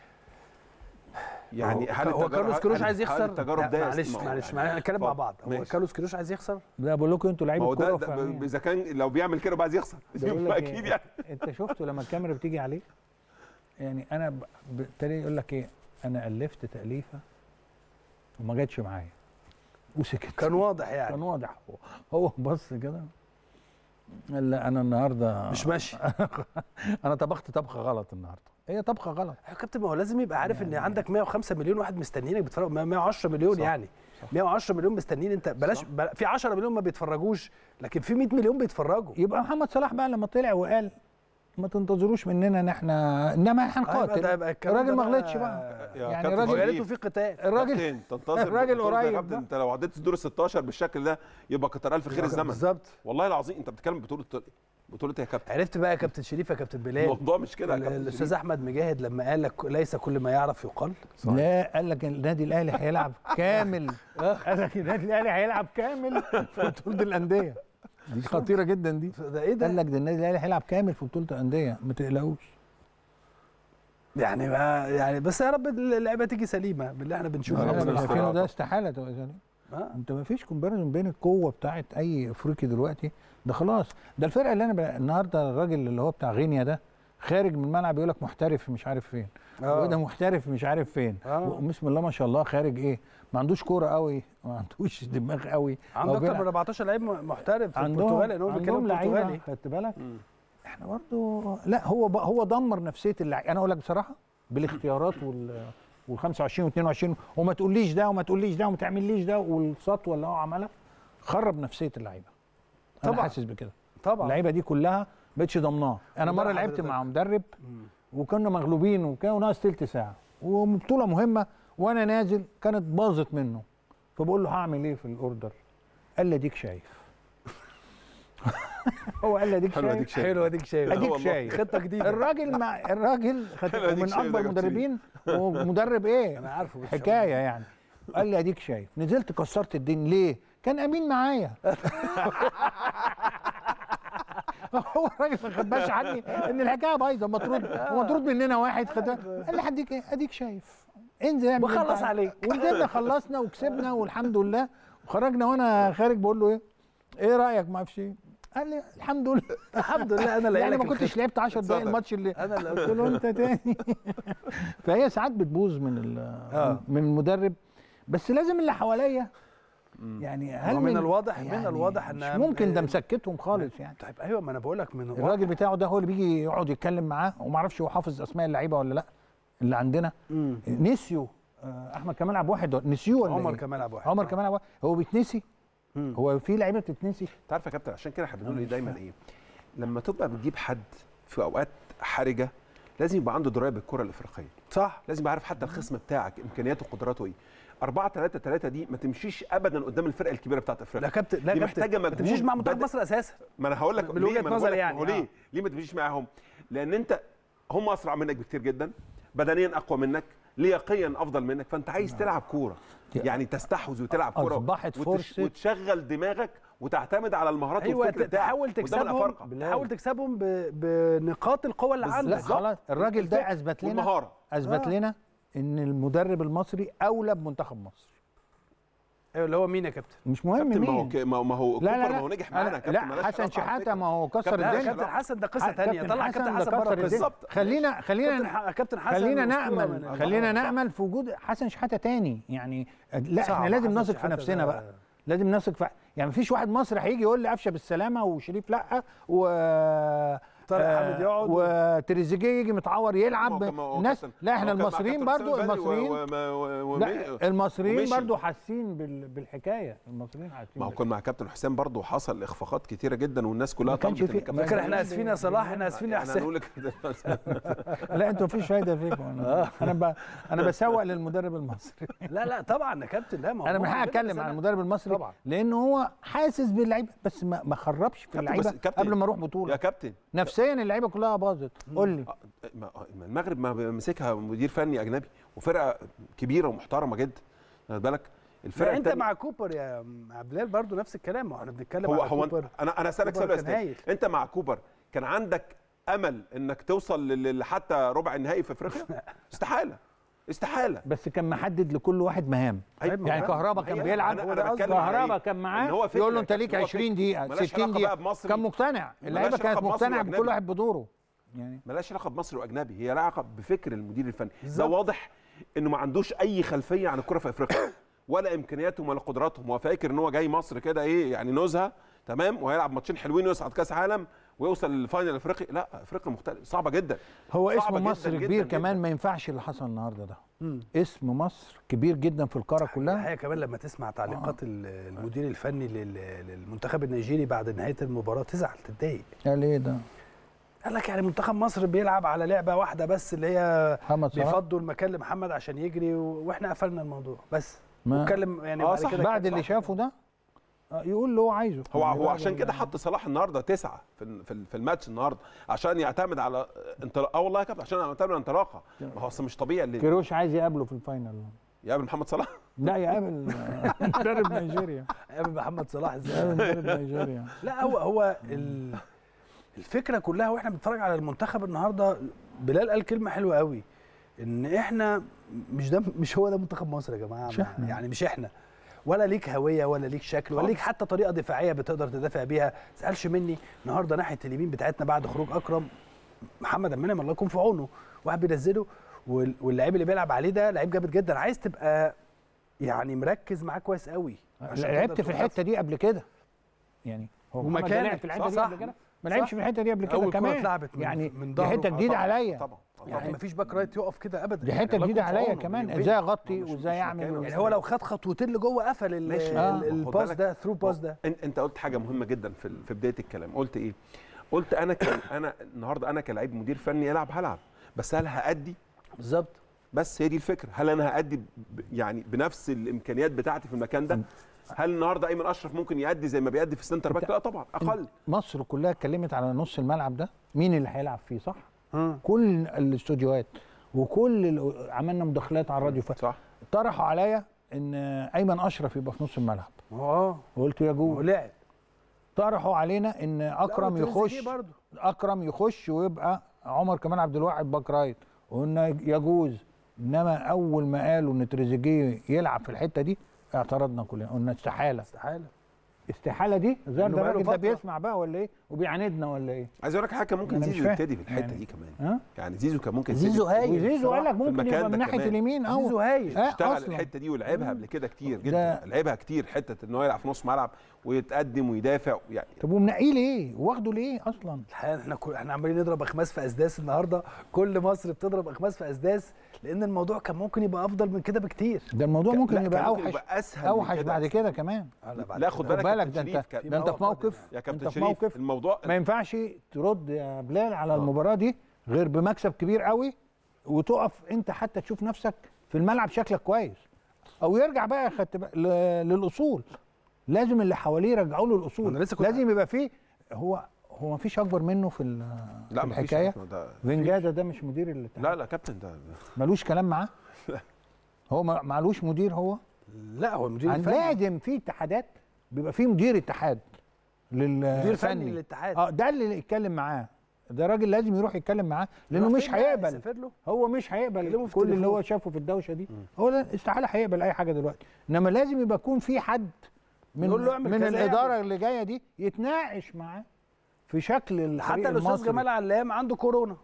يعني هو- هل هو التجارب- كارلوس كيروش هل- عايز هل يخسر التجارب لا، ده معلش ما هو معلش يعني- معلش نتكلم مع اتفضل. بعض هو ماشي. كارلوس كيروش عايز يخسر ده بقول لكم انتوا ما لعيبه هو ده, كوره ده وفاهمين. ب- اذا كان لو بيعمل كده بقى عايز يخسر ده بقول لك اكيد إيه، يعني انت شفته لما الكاميرا بتيجي عليه يعني انا ب- بالتالي يقول لك ايه انا الفت تاليفه وما جاتش معايا وسكت كان واضح كان يعني واضح هو هو بص كده قال لا انا النهارده مش ماشي انا طبخت طبخه غلط النهارده هي طبخه غلط يا كابتن ما هو لازم يبقى عارف ان يعني- عندك 105 مليون واحد مستنيينك بيتفرجوا 110 مليون صح. يعني صح. 110 مليون مستنيين انت بلاش صح. بل- في 10 مليون ما بيتفرجوش لكن في 100 مليون بيتفرجوا يبقى محمد صلاح بقى لما طلع وقال ما تنتظروش مننا ان احنا انما احنا أيوة، ده نقاتل يبقى الكلام الراجل ده ما غلطش بقى يا يعني كابتن الراجل هو يا شريف. ريته في قتال الراجل كابتن تنتظر الراجل بطولة يا قريب كابتن بقى. انت لو عديت دور ال 16 بالشكل ده يبقى كتر الف خير الزمن بالظبط والله العظيم انت بتتكلم بطوله بطوله إيه يا كابتن عرفت بقى يا كابتن شريف يا كابتن بلال الموضوع مش كده يا كابتن الاستاذ شريف. احمد مجاهد لما قال لك ليس كل ما يعرف يقال لا قال لك النادي الاهلي هيلعب كامل قال لك النادي الاهلي هيلعب كامل في بطوله الانديه دي خطيره جدا دي ده ايه قال ده لك ده النادي الاهلي هيلعب كامل في بطوله الانديه ما تقلقوش يعني ما يعني بس يا رب اللعبه تيجي سليمه باللي احنا بنشوفه ربنا اللي يستر. شايفينه ده استحاله تبقى سليم. آه. انت ما فيش كومباريزون بين القوه بتاعت اي افريقي دلوقتي ده خلاص ده الفرقه اللي انا ب... النهارده الراجل اللي هو بتاع غينيا ده خارج من الملعب يقول لك محترف مش عارف فين آه. وده محترف مش عارف فين آه. بسم الله ما شاء الله خارج ايه ما عندوش كوره قوي ما عندوش دماغ قوي عنده هو اكتر بيلعب- من 14 لعيب محترف في عندهم البرتغال لان هو بيتكلم عندهم لعيبه برتغالي خدت بالك مم. احنا برضو لا هو ب... هو دمر نفسيه اللعيبه انا اقول لك بصراحه بالاختيارات وال وال 25 و 22 وما تقوليش ده وما تقوليش ده وما تعمليش ده والسطوه اللي هو عملها خرب نفسيه اللعيبه انا طبعاً. حاسس بكده طبعا اللعيبه دي كلها بقتش ضمناه انا خد بالك مره لعبت حضرتك. مع مدرب مم. وكنا مغلوبين وكان ناقص تلت ساعه وبطوله مهمه وانا نازل كانت باظت منه فبقول له هعمل ايه في الاوردر قال لي اديك شايف هو قال لي اديك حلو شايف اديك شايف حلو اديك شايف اديك والله. شايف خطه جديده الراجل مع الراجل خد حلو أديك من شايف ده اكبر يا كابتن المدربين ومدرب ايه انا عارفه بس حكايه يعني قال لي اديك شايف نزلت كسرت الدين ليه كان امين معايا هو الراجل ما خباش عني ان الحكايه بايظه مطرود مطرود مننا واحد خد قال لي هديك ايه اديك شايف انزل اعمل اللي انت بخلص عايزه. عليك. ونزلنا خلصنا وكسبنا والحمد لله وخرجنا وانا خارج بقول له ايه ايه رايك ما اعرفش ايه قال لي الحمد لله الحمد لله انا يعني لاقي ما كنتش لعبت 10 دقايق اتصدق. الماتش اللي انا اللي قلت له انت تاني فهي ساعات بتبوظ من ال- آه. من المدرب بس لازم اللي حواليا يعني هل ومن الواضح- من يعني الواضح مش إنها- ممكن ده مسكتهم خالص يعني طيب ايوه ما انا بقول لك من الراجل بتاعه ده هو اللي بيجي يقعد يتكلم معاه وما اعرفش هو حافظ اسماء اللعيبه ولا لا اللي عندنا مم. نسيوا آه، احمد كمال عبد الواحد نسيوه ولا عمر إيه؟ كمال ابو واحد عمر كمال عبد الواحد هو بيتنسي مم. هو في لعيبه بتتنسي انت عارف يا كابتن عشان كده احنا بنقول أنا ايه مش دايما فاهم. ايه لما تبقى بتجيب حد في اوقات حرجه لازم يبقى عنده درايه بالكره الافريقيه صح لازم يبقى عارف حتى الخصم بتاعك امكانياته وقدراته ايه 4 3 3 دي ما تمشيش ابدا قدام الفرقه الكبيره بتاعت لا افريقيا كابتن لا دي كابتن محتاجة ما تمشيش مجهود مع منتخب بدني. مصر اساسا ما انا هقول لك من ليه وجهة ما أنا نظري بقول لك يعني، هو ليه آه. ليه ما تمشيش معاهم لان انت هم اسرع منك بكتير جدا بدنيا اقوى منك لياقيا افضل منك فانت عايز تلعب كوره يعني تستحوذ وتلعب كوره أصبحت وتش- فرصة- وتشغل دماغك وتعتمد على المهارات ايوه والفكر بتاعك تحاول قدام تكسبهم الأفارقة. تحاول تكسبهم ب- بنقاط القوه اللي لا عندك خلاص الراجل ده الفكر اثبت لنا والمهاره اثبت آه. لنا ان المدرب المصري اولى بمنتخب مصر ايوه اللي هو مين يا كابتن مش مهم كابتن ما هو مين ك- ما هو- ما هو لا لا كوبر لا ما هو نجح معانا أنا- كابتن لا مالهاش حسن علاقة على شحاته فكرة. ما هو كسر كابتن- لا الدنيا كابتن حسن ده قصه كابتن ثانيه طلع حسن كابتن ده حسن كسر بره الدنيا. القصه بالظبط. خلينا كابتن خلينا ح- كابتن حسن خلينا أسطورة نامل من- خلينا آه، صح. نامل في وجود حسن شحاته تاني يعني لا صعب. احنا لازم حسن نثق في شحاتة نفسنا ده- بقى لازم نثق في يعني مفيش واحد مصري هيجي يقول لي قفشه بالسلامه وشريف لا و طارق آه، حامد يقعد و- وتريزيجيه يجي متعور يلعب ما هو كان- ما هو الناس كابتن- لا احنا ما هو كان مع المصريين كابتن برضو حسام البدري و- المصريين و- و- لا ومي- المصريين ومشي. برضو حاسين بال- بالحكايه المصريين حاسين ما هو بالحكاية. كان مع كابتن حسام برضه حصل اخفاقات كتيره جدا والناس كلها ما كانش طلبت في- إن ما الكابتن فاكر كان- احنا اسفين يا صلاح احنا اسفين يا يعني حسين هنقول لك كده. لا انتوا مفيش فايده فيكم انا انا ب... انا بسوق للمدرب المصري لا لا طبعا يا كابتن لا ما هو انا من مهم حقي جدا، اتكلم بس عن أنا- المدرب المصري طبعا. لانه هو حاسس باللعيبه بس ما ما خربش في كابتن، اللعيبه بس كابتن، قبل ما اروح يا بطوله كابتن نفسيا اللعيبه كلها باظت قول لي آه، ما- ما المغرب ما مسكها مدير فني اجنبي وفرقه كبيره ومحترمه جدا خد بالك الفرقه لا انت التانية- مع كوبر يا مع بلال برضو نفس الكلام ما هو احنا بنتكلم هو على هو كوبر انا انا اسالك كوبر سؤال يا كان استاذ هايل. انت مع كوبر كان عندك امل انك توصل لل- لحتى ربع النهائي في افريقيا استحاله استحاله بس كان محدد لكل واحد مهام أيوة، يعني ما- كهربا ما كان هي- بيلعب أنا- أنا بتكلم على كهربا إيه؟ كان إن معاه هو فكرة يقول له يا انت كابتن، ليك هو 20 فكرة. دقيقه ملهاش 60 علاقة دقيقه بقى بمصري. كان مقتنع اللعيبه ملهاش كانت علاقة بمصري مقتنعه بكل وأجنبي. واحد بدوره يعني ملهاش علاقه بمصري واجنبي هي لها علاقه بفكر المدير الفني ده بالظبط. واضح انه ما عندوش اي خلفيه عن الكره في افريقيا ولا امكانياتهم ولا قدراتهم هو فاكر ان هو جاي مصر كده ايه يعني نزهه تمام وهيلعب ماتشين حلوين ويصعد كاس عالم ويوصل للفاينل الافريقي لا افريقيا مختلف صعبه جدا هو صعبة اسم جداً مصر جداً كبير جداً. كمان ما ينفعش اللي حصل النهارده ده مم. اسم مصر كبير جدا في القاره كلها الحقيقه كمان لما تسمع تعليقات ال- المدير الفني لل- للمنتخب النيجيري بعد نهايه المباراه تزعل تتضايق قال ايه ده قال لك يعني منتخب مصر بيلعب على لعبه واحده بس اللي هي محمد صلاح بيفضوا المكان لمحمد عشان يجري و- واحنا قفلنا الموضوع بس ما- واتكلم يعني آه بعد صح، كده بعد كان اللي صح. شافه ده آه، يقول اللي هو عايزه هو يعني هو بعد عشان ال- كده حط صلاح النهارده تسعه في ال- في ال- في الماتش النهارده عشان يعتمد على انطلاق اه والله يا كابتن عشان يعتمد على انطلاقه ما هو اصل مش طبيعي اللي كيروش عايز يقابله في الفاينل يقابل محمد صلاح لا يقابل آه، مدرب نيجيريا قابل محمد صلاح ازاي يقابل مدرب نيجيريا لا هو هو ال- الفكره كلها واحنا بنتفرج على المنتخب النهارده بلال قال كلمه حلوه قوي ان احنا مش ده مش هو ده منتخب مصر يا جماعه مش ما- إحنا. يعني مش احنا ولا ليك هويه ولا ليك شكل ولا ليك حتى طريقه دفاعيه بتقدر تدافع بيها ما تسالش مني النهارده ناحيه اليمين بتاعتنا بعد خروج اكرم محمد المنعم الله يكون في عونه واحد بينزله وال- واللعيب اللي بيلعب عليه ده لعيب جامد جدا عايز تبقى يعني مركز معاه كويس قوي عشان لعبت تقدر في توقف. الحته دي قبل كده يعني هو محمد ده ومكانك. لعب في الحته صح، دي صح. قبل كده ما لعبش صح. في الحته دي قبل كده أول كرة كمان اتلعبت من- يعني من دي ظهره. حته آه جديده طبعاً، عليا طبعا آه يعني طبعاً. مفيش باك رايت يقف كده ابدا دي يعني حته الله جديده يكون في عليا عونه كمان بيني ازاي وبينك. اغطي مش- وازاي مش اعمل مكانه. يعني هو لو خد خطوتين لجوه قفل ال- ماشي. ال- آه. خد الباس بالك. ده ثرو باس ده انت انت قلت حاجه مهمه جدا في ال- في بدايه الكلام قلت ايه قلت انا ك... انا النهارده انا كلاعب مدير فني العب هلعب بس هل هادي بالظبط بس هي دي الفكره هل انا هادي ب... يعني بنفس الامكانيات بتاعتي في المكان ده هل النهارده ايمن اشرف ممكن يأدي زي ما بيأدي في السنتر باك لا طبعا اقل مصر كلها اتكلمت على نص الملعب ده مين اللي هيلعب فيه صح مم. كل الاستوديوهات وكل ال- عملنا مداخلات على الراديو صح فطرحوا عليا ان ايمن اشرف يبقى في نص الملعب اه وقلت يا جو ولعب طرحوا علينا ان اكرم لا، يخش وتريزيجيه برضه اكرم يخش ويبقى عمر كمال عبد الواحد باك رايت وقلنا يجوز انما اول ما قالوا ان تريزيجيه يلعب في الحته دي اعترضنا كلنا قلنا استحاله استحاله استحاله دي زي إنه ده بقاله الراجل ده فترة. بيسمع بقى ولا ايه وبيعاندنا ولا ايه عايز اقول لك حاجه كان ممكن أنا مش زيزو فاهم. يبتدي في الحته يعني. دي كمان ها يعني زيزو كان ممكن زيزو يبتدي. هايل وزيزو قال لك في ممكن المكان يبقى من ده ناحيه كمان. اليمين او زيزو هايل آه، اشتغل أصلاً. الحته دي ولعبها قبل كده كتير ده- جدا لعبها كتير حته ان هو يلعب في نص ملعب ويتقدم ويدافع يعني طب ومنقيه ليه؟ واخده ليه اصلا؟ الحقيقه احنا كل احنا عمالين نضرب اخماس في اسداس النهارده كل مصر بتضرب اخماس في اسداس لان الموضوع كان ممكن يبقى افضل من كده بكتير ده الموضوع ك- ممكن لا، يبقى كان ممكن اوحش يبقى اسهل من اوحش كده. بعد كده كمان لا خد خد بالك بالك كابتن ده شريف انت كان- ده انت في موقف موقف يا انت كابتن في شريف موقف الموضوع ما ينفعش ترد يا بلال على المباراه دي غير بمكسب كبير قوي وتقف انت حتى تشوف نفسك في الملعب شكلك كويس او يرجع بقى خدت بقى ل- للاصول لازم اللي حواليه يرجعوا له الاصول أنا لسه كنت- لازم يبقى فيه هو هو ما فيش اكبر منه في, ال- في لا مفيش الحكايه أصلاً ده فينجادا ده مش مدير الاتحاد لا لا كابتن ده ملوش كلام معاه هو ما- معلوش مدير هو لا هو المدير عن الفني لازم في اتحادات بيبقى في مدير اتحاد للفني مدير فني للاتحاد اه ده اللي يتكلم معاه ده راجل لازم يروح يتكلم معاه لانه يروح مش فين بقى؟ هيقبل يسافر له هو مش هيقبل كلمه في كل اللي التليفون. هو شافه في الدوشه دي هو لا استحاله هيقبل اي حاجه دلوقتي انما لازم يبقى يكون في حد من يقول له اعمل من كذا الاداره يعمل. اللي جايه دي يتناقش معاه في شكل الفريق حتى الاستاذ المصري. جمال علام عنده كورونا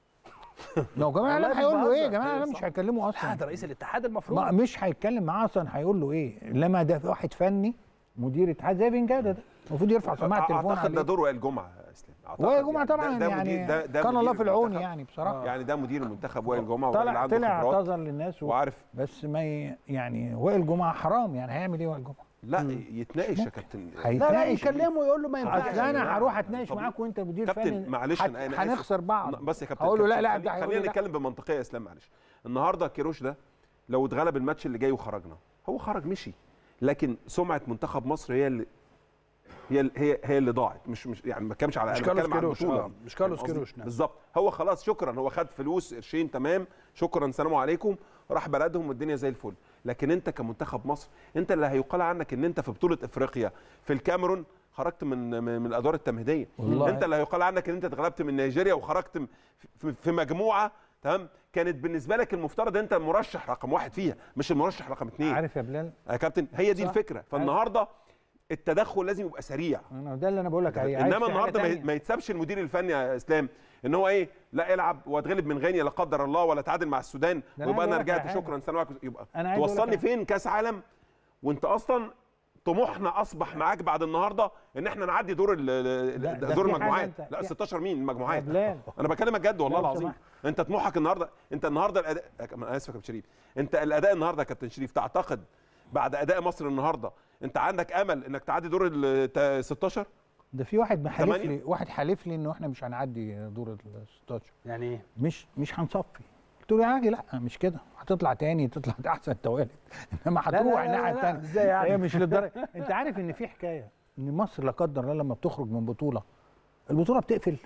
لو جمال والله علام مش هيقول له ايه بهزر. جمال أيوة علام صح. مش هيكلمه لا اصلا ده رئيس الاتحاد المفروض ما مش هيتكلم معاه اصلا هيقول له ايه لما ده واحد فني مدير اتحاد زي فينجادا ده المفروض يرفع سماعه التليفون اعتقد ده عليه دور وائل جمعه يا اسلام أعتقد وائل جمعه يعني طبعا ده- ده يعني مدير- ده- ده كان مدير الله في العون المنتخب. يعني بصراحه يعني ده مدير المنتخب وائل جمعه وراجل طلع عنده طلع خبرات اعتذر للناس و... وعارف بس ما ي... يعني وائل جمعه حرام يعني هيعمل ايه وائل جمعه؟ لا يتناقش يا كابتن لا لا هيتناقش يكلمه ويقول له ما اصل ينفعش يعني انا لا، هروح اتناقش طب- معاك وانت مدير كابتن فني معلش هت- أنا- أنا آسف. هنخسر بعض بس يا كابتن هقول له لا كابتن، لا خلي- ده هيقول خلينا لي لا. نتكلم بمنطقيه يا اسلام معلش النهارده كيروش ده لو اتغلب الماتش اللي جاي وخرجنا هو خرج مشي لكن سمعه منتخب مصر هي اللي هي ال- هي هي اللي ضاعت مش مش يعني ما بتكلمش على مش أنا كارلوس بتكلم على كيروش، البطولة آه، دي. مش كارلوس فاهم قصدي؟ كيروش، نعم. بالظبط هو خلاص شكرا هو خد فلوس قرشين تمام شكرا سلام عليكم راح بلدهم والدنيا زي الفل لكن انت كمنتخب مصر انت اللي هيقال عنك ان انت في بطوله افريقيا في الكاميرون خرجت من من من الادوار التمهيديه والله. انت اللي هيقال عنك ان انت اتغلبت من نيجيريا وخرجت م- في- في مجموعه تمام كانت بالنسبه لك المفترض انت المرشح رقم واحد فيها مش المرشح رقم اثنين عارف يا بلال يا كابتن هي دي صح. الفكره فالنهارده التدخل لازم يبقى سريع انا ده اللي انا بقول لك عليه عايز في انما حاجة النهارده ما- تانية. ما يتسابش المدير الفني يا اسلام ان هو ايه لا العب واتغلب من غينيا لا قدر الله ولا تعادل مع السودان ده أنا ويبقى عايز انا أقول لك رجعت على شكرا سلام عليكم يبقى أنا عايز أقول لك توصلني على- فين كاس عالم وانت اصلا طموحنا اصبح معاك بعد النهارده ان احنا نعدي دور ال- ال- ده- ده دور في حاجة المجموعات أنت- لا في- 16 مين المجموعات يا بلال. انا بكلمك جد والله لو العظيم سمحت. انت طموحك النهارده انت النهارده الاداء انا اسف يا كابتن شريف انت الاداء النهارده يا كابتن شريف تعتقد بعد اداء مصر النهارده انت عندك امل انك تعدي دور ال 16 ده في واحد محلف تمانية؟ لي واحد حالف لي انه احنا مش هنعدي دور ال 16 يعني ايه مش مش هنصفي قلت له يا راجل لا مش كده هتطلع تاني تطلع احسن توالد انما لا، لا، هتروح لا، الناحيه لا، الثانيه إزاي يعني؟ هي مش للدرجه انت عارف ان في حكايه ان مصر لا قدر الله لما بتخرج من بطوله البطوله بتقفل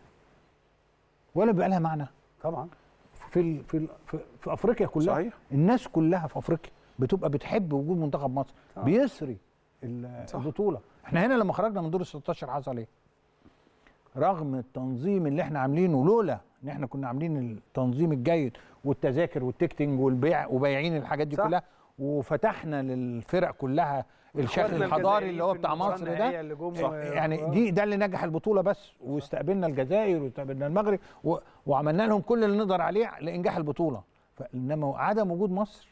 ولا بيبقى لها معنى طبعا في ال في ال في, في افريقيا كلها صحيح. الناس كلها في افريقيا بتبقى بتحب وجود منتخب مصر صح. بيسري ال- صح. البطوله احنا هنا لما خرجنا من دور ال 16 حصل ايه رغم التنظيم اللي احنا عاملينه لولا ان احنا كنا عاملين التنظيم الجيد والتذاكر والتيكتنج والبيع وبايعين الحاجات دي صح. كلها وفتحنا للفرق كلها الشكل إخواتنا الحضاري الجزائريين اللي هو في بتاع المباراة مصر النهائية ده اللي جم صح. و- يعني آه. دي ده اللي نجح البطوله بس واستقبلنا الجزائر واستقبلنا المغرب و... وعملنا لهم كل اللي نقدر عليه لانجاح البطوله فانما عدم وجود مصر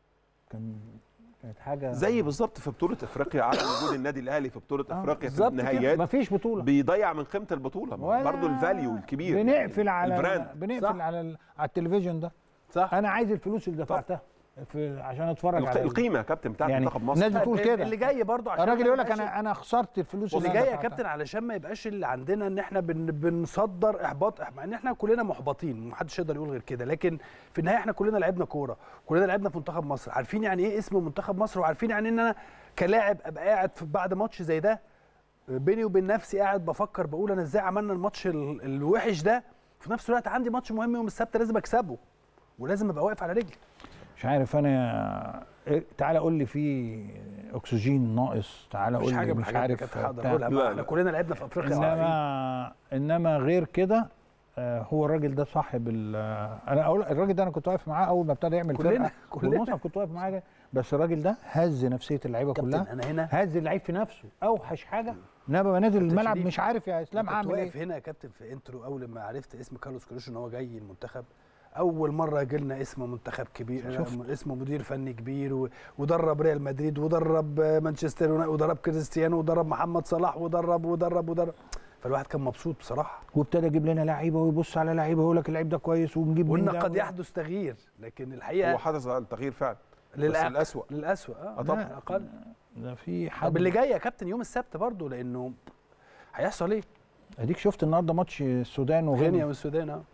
كان كانت حاجه زي بالظبط في بطوله افريقيا عدم وجود النادي الاهلي في بطوله آه، افريقيا في بالظبط كده. النهائيات مفيش بطوله بيضيع من قيمه البطوله ولا- برضه الفاليو الكبير بنقفل على البراند بنقفل صح. على ال... على التلفزيون ده صح انا عايز الفلوس اللي دفعتها في عشان اتفرج الق- على القيمه يا كابتن بتاعت يعني منتخب مصر الناس بتقول طيب، كده اللي جاي برضو عشان الراجل ما يقول لك يبقاش- انا انا خسرت الفلوس اللي أنا جاي يا دفعتها. كابتن علشان ما يبقاش اللي عندنا ان احنا بن بنصدر احباط مع ان احنا كلنا محبطين محدش يقدر يقول غير كده لكن في النهايه احنا كلنا لعبنا كوره كلنا لعبنا في منتخب مصر عارفين يعني ايه اسم منتخب مصر وعارفين يعني ان انا كلاعب ابقى قاعد في بعد ماتش زي ده بيني وبين نفسي قاعد بفكر بقول انا ازاي عملنا الماتش ال- الوحش ده في نفس الوقت عندي ماتش مهم يوم السبت لازم اكسبه ولازم ابقى واقف على رجلي مش عارف انا إيه، تعالى قول لي في اكسجين ناقص تعالى مفيش قول حاجه لي من مش الحاجات اللي عارف كانت هقدر بتاع. اقولها لا، بقى. احنا لا. كلنا لعبنا في افريقيا وعارفين. انما انما غير كده آه، هو الراجل ده صاحب ال- آه، انا اقول الراجل ده انا كنت واقف معاه اول ما ابتدى يعمل كلنا- فرقه كلنا. والمصحف كنت واقف معاه ده. بس الراجل ده هز نفسيه اللعيبه كابتن كلها انا هنا هز اللعيب في نفسه اوحش حاجه ان انا ببقى نازل كابتن الملعب شريف، مش عارف يا اسلام كنت اعمل واقف ايه هنا يا كابتن في انترو اول ما عرفت اسم كارلوس كروش ان هو جاي المنتخب اول مره يجي لنا اسم منتخب كبير شفت. اسم مدير فني كبير و- ودرب ريال مدريد ودرب مانشستر يونايتد ودرب كريستيانو ودرب محمد صلاح ودرب ودرب ودرب فالواحد كان مبسوط بصراحه وابتدى يجيب لنا لعيبه ويبص على لعيبه ويقول لك اللعيب ده كويس ونجيب مين وان ده قد و- يحدث تغيير لكن الحقيقه هو حدث التغيير فعلا بس للأ- الأسوأ. للأسوأ اه آه طبعاً. لا، اقل ده في حد طب اللي جاي يا كابتن يوم السبت برضه لانه هيحصل ايه؟ اديك شفت النهارده ماتش السودان غينيا وغينيا والسودان اه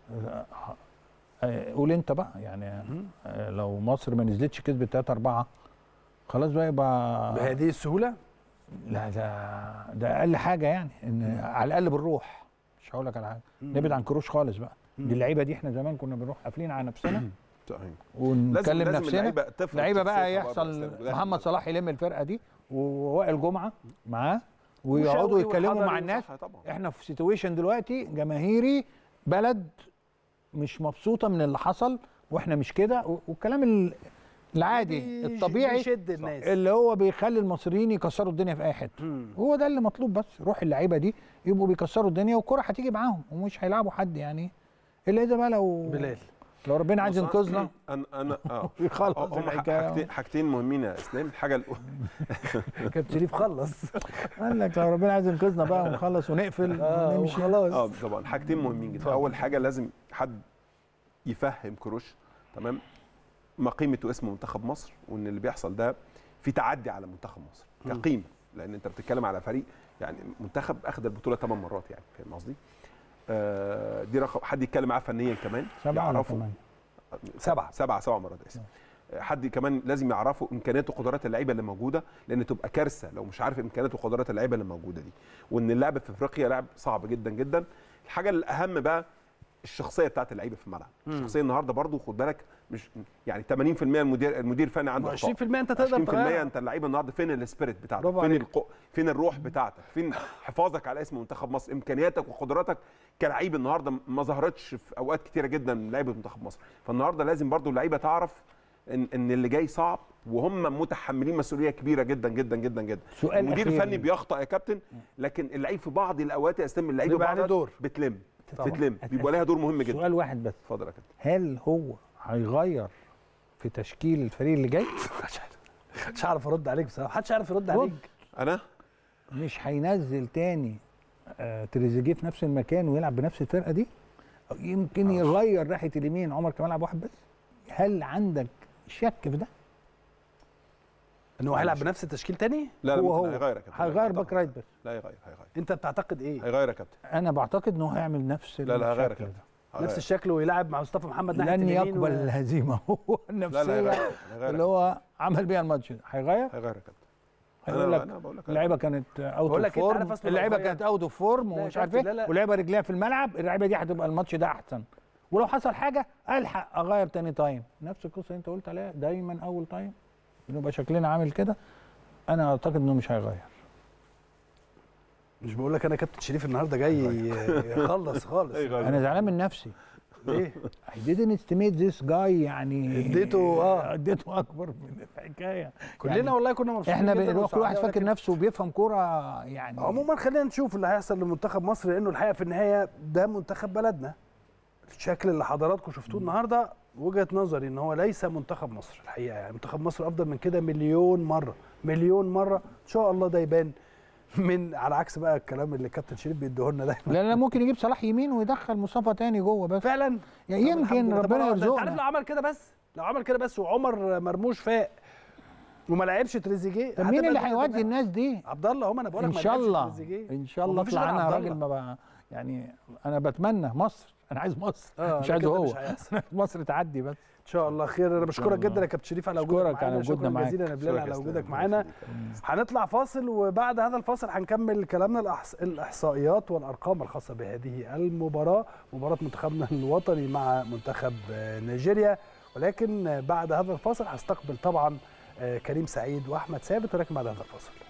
آه، قول انت بقى يعني مم. آه، لو مصر ما نزلتش كسبت 3 4 خلاص بقى يبقى بهذه السهوله لا ده ده اقل حاجه يعني ان على الاقل بالروح مش هقول لك على حاجه نبعد عن كروش خالص بقى دي اللعيبه دي احنا زمان كنا بنروح قافلين على نفسنا صحيح ونكلم نفسنا اللعيبة تفرض لعيبه بقى شخصيتها برضه يحصل أستاذ. محمد صلاح يلم الفرقه دي ووائل جمعه معاه وشوقي ويقعدوا يتكلموا وحضري مع الناس صح طبعا احنا في سيتويشن دلوقتي جماهيري بلد مش مبسوطه من اللي حصل واحنا مش كده و- والكلام ال- العادي بيش- الطبيعي بيشد الناس اللي هو بيخلي المصريين يكسروا الدنيا في اي حته مم. هو ده اللي مطلوب بس روح اللعيبه دي يبقوا بيكسروا الدنيا والكره هتيجي معاهم ومش هيلعبوا حد يعني الا اذا بقى لو بلال لو ربنا عايز بص، ينقذنا انا انا اه يخلص هم الحكايه حاجتين حاجتين مهمين يا اسلام الحاجه الاولى كابتن شريف خلص قال لك لو ربنا عايز ينقذنا بقى ونخلص ونقفل اه ونمشي خلاص اه طبعا حاجتين مهمين جدا اتفضل. اول حاجه لازم حد يفهم كروش تمام ما قيمه واسم منتخب مصر وان اللي بيحصل ده في تعدي على منتخب مصر مم. كقيمه لان انت بتتكلم على فريق يعني منتخب اخذ البطوله ثمان مرات يعني فاهم قصدي؟ آه دي رقم حد يتكلم معاه فنيا كمان سبعه ولا يعرفه ثمانيه سبعة سبعة سبعة مرات اسف حد كمان لازم يعرفوا امكانيات وقدرات اللعيبه اللي موجوده لان تبقى كارثه لو مش عارف امكانيات وقدرات اللعيبه اللي موجوده دي وان اللعب في افريقيا لعب صعب جدا جدا الحاجه الاهم بقى الشخصيه بتاعت اللعيبه في الملعب مم. الشخصيه النهارده برضو خد بالك مش يعني 80% المدير المدير الفني عنده اخطاء 20% انت تقدر 20% تغير انت اللعيبه النهارده فين السبيريت بتاعتك برافو فين عليك. القو... فين الروح بتاعتك فين حفاظك على اسم منتخب مصر امكانياتك وقدراتك كلعيب النهارده ما ظهرتش في اوقات كتيره جدا من لعيبه منتخب مصر فالنهارده لازم برضو اللعيبه تعرف ان ان اللي جاي صعب وهم متحملين مسؤوليه كبيره جدا جدا جدا جدا سؤال المدير أخير. الفني بيخطا يا كابتن لكن اللعيب في بعض الاوقات يا اسلام اللعيبه بيبقى عليه بعض دور. بتلم طبعا. بتلم بيبقى لها دور مهم جدا سؤال واحد بس اتفضل يا كابتن هل هو هيغير في تشكيل الفريق اللي جاي مش عارف ارد عليك بصراحه محدش عارف يرد عليك انا مش هينزل تاني آه تريزيجيه في نفس المكان ويلعب بنفس الفرقه دي أو يمكن يغير ناحيه اليمين عمر كمال يلعب واحد بس هل عندك شك في ده ان هو هيلعب بنفس التشكيل تاني لا لا هو ممكن هو هيغير يا كابتن هيغير أعتقد. باك رايت بس لا يغير هيغير انت بتعتقد ايه هيغير يا كابتن انا بعتقد ان هو هيعمل نفس لا لا هيغير يا الشكل كابتن ده. هيغير. نفس الشكل ويلعب مع مصطفى محمد ناحيه لن اليمين يقبل و... الهزيمه هو لا لا النفسيه هيغير هيغير اللي هو عمل بيها الماتش ده. هيغير هيغير يا كابتن هيقول أنا- لك انا بقول لك اللعيبه كانت اوت بقول اوف لك أنت عارف فورم أصلاً لو اللعيبه غير- كانت اوت اوف فورم لا يا ومش عارف كابتن، ايه لا لا. ولعيبه رجليها في الملعب اللعيبه دي هتبقى الماتش ده احسن ولو حصل حاجه الحق اغير تاني تايم نفس القصه اللي انت قلت عليها دايما اول تايم بنبقى شكلنا عامل كده انا اعتقد انه مش هيغير مش بقول لك انا كابتن شريف النهارده جاي يخلص خالص هيغير. انا زعلان من نفسي ليه؟ I didn't estimate this guy يعني اديته- آه. اديته اكبر من الحكايه كلنا يعني والله كنا مبسوطين احنا جدا ب- كل واحد وسعداء، فاكر ولكن نفسه بيفهم كوره يعني عموما خلينا نشوف اللي هيحصل لمنتخب مصر لانه الحقيقه في النهايه ده منتخب بلدنا الشكل اللي حضراتكم شفتوه النهارده وجهه نظري ان هو ليس منتخب مصر الحقيقه يعني منتخب مصر افضل من كده مليون مره مليون مره ان شاء الله ده يبان من على عكس بقى الكلام اللي كابتن شريف بيديه لنا دايما لا لا ممكن يجيب صلاح يمين ويدخل مصطفى تاني جوه بس فعلا يعني طب الحمد يمكن لله. طب ربنا هو- ده انت عارف لو يرزقنا عمل كده بس لو عمل كده بس وعمر مرموش فاق وما لعبش تريزيجيه طب مين هتبقى اللي الدنيا هيودي تمام. الناس دي عبد الله هم انا بقول لك ان ما شاء لعبش الله تريزيجيه. ان شاء هو الله مفيش اطلع غير انا عبد راجل الله. ما بقى يعني انا بتمنى مصر انا عايز مصر آه، مش لكن عايزه ده هو مش هيحصل. مصر تعدي بس ان شاء الله خير انا بشكرك الله. جدا يا كابتن شريف على وجودك أشكرك على معانا وجودنا شكرا معاك. جزيلا يا بلال شكرا على يا وجودك أستاذ. معانا الله يخليك. هنطلع فاصل وبعد هذا الفاصل هنكمل كلامنا الأحص... الاحصائيات والارقام الخاصه بهذه المباراه مباراه منتخبنا الوطني مع منتخب آه، نيجيريا ولكن آه، بعد هذا الفاصل هستقبل طبعا آه، كريم سعيد واحمد ثابت ولكن بعد هذا الفاصل